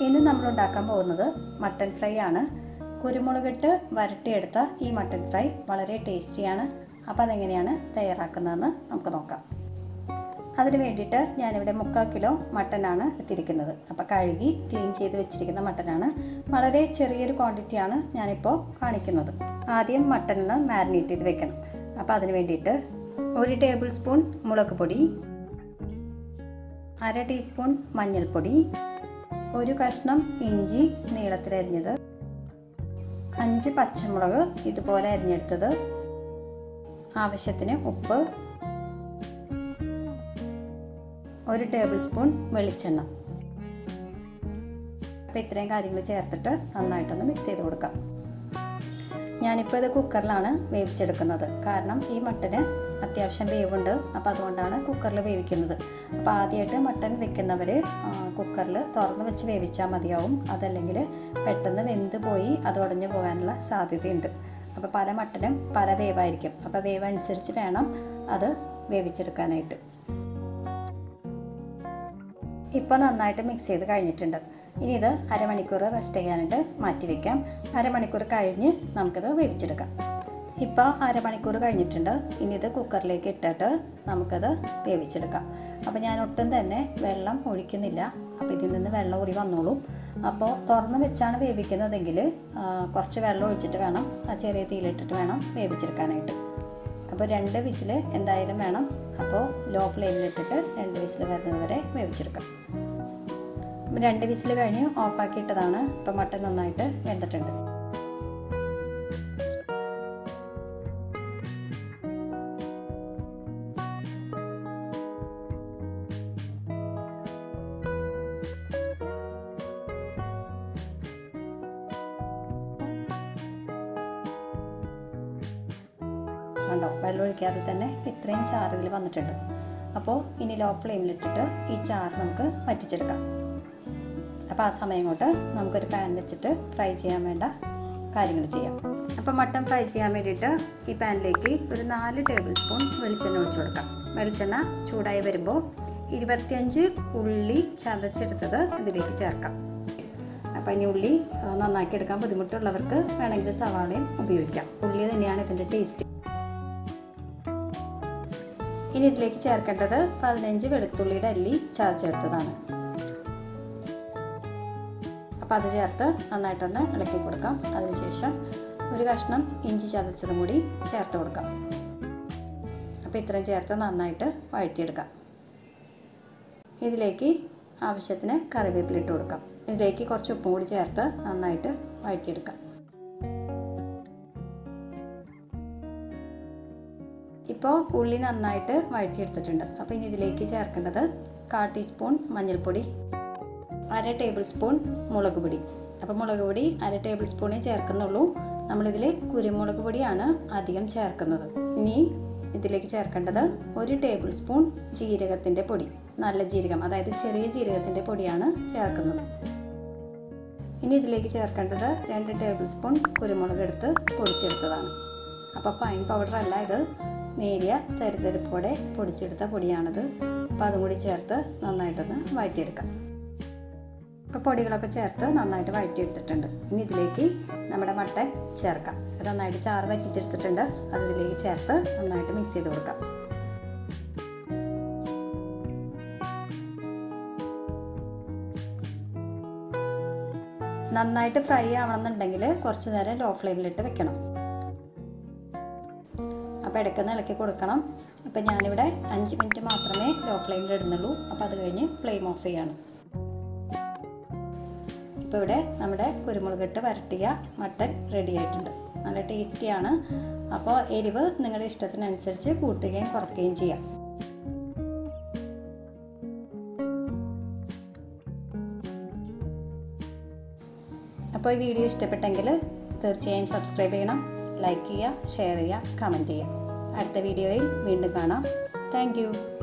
ഇന്ന് നമ്മൾ ഉണ്ടാക്കാൻ പോകുന്നത് മട്ടൻ ഫ്രൈ ആണ് കുരുമുളകിട്ട് വരട്ടിയെടുത്ത ഈ മട്ടൻ ഫ്രൈ വളരെ ടേസ്റ്റിയാണ് അപ്പോൾ അതെങ്ങനെയാണ് തയ്യാറാക്കുന്നതെന്ന് നമുക്ക് നോക്കാം അതിന് വേണ്ടിയിട്ട് ഞാനിവിടെ മുക്കാൽ കിലോ മട്ടനാണ് എത്തിയിരിക്കുന്നത് അപ്പോൾ കഴുകി ക്ലീൻ ചെയ്ത് വെച്ചിരിക്കുന്ന മട്ടനാണ് വളരെ ചെറിയൊരു ക്വാണ്ടിറ്റിയാണ് ഞാനിപ്പോൾ കാണിക്കുന്നത് ആദ്യം മട്ടനിന്ന് മാരിനേറ്റ് ചെയ്ത് വെക്കണം അപ്പോൾ അതിന് വേണ്ടിയിട്ട് ഒരു ടേബിൾ സ്പൂൺ മുളക് പൊടി അര ടീസ്പൂൺ മഞ്ഞൾപ്പൊടി ഒരു കഷ്ണം ഇഞ്ചി നീളത്തിലരിഞ്ഞത് അഞ്ച് പച്ചമുളക് ഇതുപോലെ അരിഞ്ഞെടുത്തത് ആവശ്യത്തിന് ഉപ്പ് ഒരു ടേബിൾ സ്പൂൺ വെളിച്ചെണ്ണ അപ്പോൾ ഇത്രയും കാര്യങ്ങൾ ചേർത്തിട്ട് നന്നായിട്ടൊന്ന് മിക്സ് ചെയ്ത് കൊടുക്കാം ഞാനിപ്പോൾ ഇത് കുക്കറിലാണ് വേവിച്ചെടുക്കുന്നത് കാരണം ഈ മട്ടന് അത്യാവശ്യം വേവുണ്ട് അപ്പോൾ അതുകൊണ്ടാണ് കുക്കറിൽ വേവിക്കുന്നത് അപ്പോൾ ആദ്യമായിട്ട് മട്ടൻ വെക്കുന്നവർ കുക്കറിൽ തുറന്ന് വെച്ച് വേവിച്ചാൽ മതിയാവും അതല്ലെങ്കിൽ പെട്ടെന്ന് വെന്ത് പോയി അത് ഉടഞ്ഞു പോകാനുള്ള സാധ്യതയുണ്ട് അപ്പോൾ പല മട്ടനും പല വേവായിരിക്കും അപ്പോൾ വേവ് അനുസരിച്ച് വേണം അത് വേവിച്ചെടുക്കാനായിട്ട് ഇപ്പോൾ നന്നായിട്ട് മിക്സ് ചെയ്ത് കഴിഞ്ഞിട്ടുണ്ട് ഇനി ഇത് അരമണിക്കൂർ റെസ്റ്റ് ചെയ്യാനായിട്ട് മാറ്റി വയ്ക്കാം അരമണിക്കൂർ കഴിഞ്ഞ് നമുക്കിത് വേവിച്ചെടുക്കാം ഇപ്പോൾ അരമണിക്കൂർ കഴിഞ്ഞിട്ടുണ്ട് ഇനി ഇത് കുക്കറിലേക്ക് ഇട്ടിട്ട് നമുക്കത് വേവിച്ചെടുക്കാം അപ്പോൾ ഞാൻ ഒട്ടും തന്നെ വെള്ളം ഒഴിക്കുന്നില്ല അപ്പോൾ ഇതിൽ നിന്ന് വെള്ളം ഊറി വന്നോളും അപ്പോൾ തുറന്ന് വെച്ചാണ് വേവിക്കുന്നതെങ്കിൽ കുറച്ച് വെള്ളം ഒഴിച്ചിട്ട് വേണം ആ ചെറിയ തീയിലിട്ടിട്ട് വേണം വേവിച്ചെടുക്കാനായിട്ട് അപ്പോൾ രണ്ട് വിസിൽ എന്തായാലും വേണം അപ്പോൾ ലോ ഫ്ലെയിമിലിട്ടിട്ട് രണ്ട് വിസിൽ വരുന്നത് വരെ വേവിച്ചെടുക്കാം രണ്ട് വിസിൽ കഴിഞ്ഞ് ഓഫാക്കിയിട്ടതാണ് ഇപ്പോൾ മട്ടൻ നന്നായിട്ട് വെന്തിട്ടുണ്ട് കണ്ടോ വെള്ളം ഒഴിക്കാതെ തന്നെ ഇത്രയും ചാറ് ഇതിൽ വന്നിട്ടുണ്ട് അപ്പോൾ ഇനി ലോ ഫ്ലെയിമിലിട്ടിട്ട് ഈ ചാറ് നമുക്ക് വറ്റിച്ചെടുക്കാം അപ്പോൾ ആ സമയം കൊണ്ട് നമുക്കൊരു പാൻ വെച്ചിട്ട് ഫ്രൈ ചെയ്യാൻ വേണ്ട കാര്യങ്ങൾ ചെയ്യാം അപ്പോൾ മട്ടൻ ഫ്രൈ ചെയ്യാൻ വേണ്ടിയിട്ട് ഈ പാനിലേക്ക് ഒരു നാല് ടേബിൾ സ്പൂൺ വെളിച്ചെണ്ണ ഒഴിച്ചു കൊടുക്കാം വെളിച്ചെണ്ണ ചൂടായി വരുമ്പോൾ ഇരുപത്തിയഞ്ച് ഉള്ളി ചതച്ചെടുത്തത് ഇതിലേക്ക് ചേർക്കാം അപ്പോൾ ഇനി ഉള്ളി നന്നാക്കി എടുക്കാൻ ബുദ്ധിമുട്ടുള്ളവർക്ക് വേണമെങ്കിൽ സവാളയും ഉപയോഗിക്കാം ഉള്ളി തന്നെയാണ് ഇതിൻ്റെ ടേസ്റ്റ് ഇനി ഇതിലേക്ക് ചേർക്കേണ്ടത് പതിനഞ്ച് വെളുത്തുള്ളിയുടെ അല്ലി ചതച്ചെടുത്തതാണ് അപ്പോൾ അത് ചേർത്ത് നന്നായിട്ടൊന്ന് ഇളക്കി കൊടുക്കാം അതിനുശേഷം ഒരു കഷ്ണം ഇഞ്ചി ചതച്ചതും കൂടി ചേർത്ത് കൊടുക്കാം അപ്പോൾ ഇത്രയും ചേർത്ത് നന്നായിട്ട് വഴറ്റിയെടുക്കാം ഇതിലേക്ക് ആവശ്യത്തിന് കറിവേപ്പില ഇട്ട് കൊടുക്കാം ഇതിലേക്ക് കുറച്ച് ഉപ്പും കൂടി ചേർത്ത് നന്നായിട്ട് വഴറ്റിയെടുക്കാം ഇപ്പോൾ ഉള്ളി നന്നായിട്ട് വഴറ്റിയെടുത്തിട്ടുണ്ട് അപ്പോൾ ഇനി ഇതിലേക്ക് ചേർക്കേണ്ടത് കാ ടീസ്പൂൺ മഞ്ഞൾപ്പൊടി അര ടേബിൾ സ്പൂൺ മുളക് പൊടി അപ്പോൾ മുളക് പൊടി അര ടേബിൾ സ്പൂണേ ചേർക്കുന്നുള്ളൂ നമ്മളിതിൽ കുരുമുളക് പൊടിയാണ് അധികം ചേർക്കുന്നത് ഇനി ഇതിലേക്ക് ചേർക്കേണ്ടത് ഒരു ടേബിൾ സ്പൂൺ ജീരകത്തിൻ്റെ പൊടി നല്ല ജീരകം അതായത് ചെറിയ ജീരകത്തിൻ്റെ പൊടിയാണ് ചേർക്കുന്നത് ഇനി ഇതിലേക്ക് ചേർക്കേണ്ടത് രണ്ട് ടേബിൾ സ്പൂൺ കുരുമുളക് എടുത്ത് പൊടിച്ചെടുത്തതാണ് അപ്പോൾ ഫൈൻ പൗഡർ അല്ല ഇത് നേരിയ തരിതരിപ്പോടെ പൊടിച്ചെടുത്ത പൊടിയാണിത് അപ്പോൾ അതും കൂടി ചേർത്ത് നന്നായിട്ടൊന്ന് വഴറ്റിയെടുക്കാം ഇപ്പോൾ പൊടികളൊക്കെ ചേർത്ത് നന്നായിട്ട് വഴറ്റിയെടുത്തിട്ടുണ്ട് ഇനി ഇതിലേക്ക് നമ്മുടെ മട്ടൻ ചേർക്കാം അത് നന്നായിട്ട് ചാറ് വറ്റിച്ചെടുത്തിട്ടുണ്ട് അത് ഇതിലേക്ക് ചേർത്ത് നന്നായിട്ട് മിക്സ് ചെയ്ത് കൊടുക്കാം നന്നായിട്ട് ഫ്രൈ ആവണമെന്നുണ്ടെങ്കിൽ കുറച്ച് നേരം ലോ ഫ്ലെയിമിലിട്ട് വെക്കണം അപ്പോൾ ഇടയ്ക്കൊന്ന് ഇളക്കി കൊടുക്കണം അപ്പോൾ ഞാനിവിടെ അഞ്ച് മിനിറ്റ് മാത്രമേ ലോ ഫ്ലെയിമിൽ ഇടുന്നുള്ളൂ അപ്പോൾ അത് കഴിഞ്ഞ് ഫ്ലെയിം ഓഫ് ചെയ്യണം ഇപ്പോൾ ഇവിടെ നമ്മുടെ കുരുമുളകിട്ട് വരട്ടിയ മട്ടൻ റെഡി ആയിട്ടുണ്ട് നല്ല ടേസ്റ്റിയാണ് അപ്പോൾ എരിവ് നിങ്ങളുടെ ഇഷ്ടത്തിനനുസരിച്ച് കൂട്ടുകയും കുറയ്ക്കുകയും ചെയ്യാം അപ്പോൾ ഈ വീഡിയോ ഇഷ്ടപ്പെട്ടെങ്കിൽ തീർച്ചയായും സബ്സ്ക്രൈബ് ചെയ്യണം ലൈക്ക് ചെയ്യുക ഷെയർ ചെയ്യുക കമൻറ്റ് ചെയ്യുക അടുത്ത വീഡിയോയിൽ വീണ്ടും കാണാം താങ്ക്